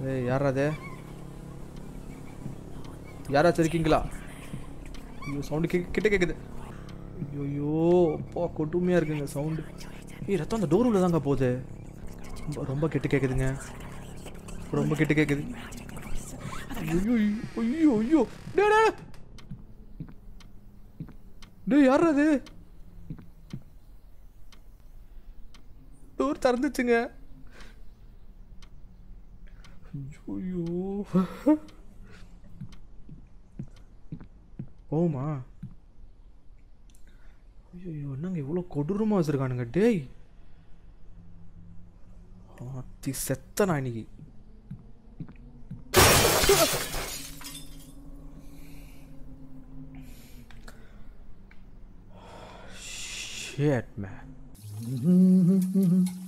ஏய் யாரா அது யாராச்சும் இருக்கீங்களா ஐயோ சவுண்டு கே கிட்ட கேட்குது ஐயோ அப்பா கொடுமையாக இருக்குங்க சவுண்டு ஏய் ரத்தம் அந்த டோர் உள்ள தாங்க போகுது ரொம்ப ரொம்ப கெட்டு கேட்குதுங்க ரொம்ப கெட்டு கேட்குது ஐயோ ஐயோ ஐயோ டே டே டேய் யார் அது டோர் திறந்துச்சுங்க ஐயோ ஓமா ஐயோ என்னங்க இவ்வளோ கொடூரமாக வச்சுருக்கானுங்க டேய் ஆத்தி செத்த நான் இன்னைக்கு Shit, man.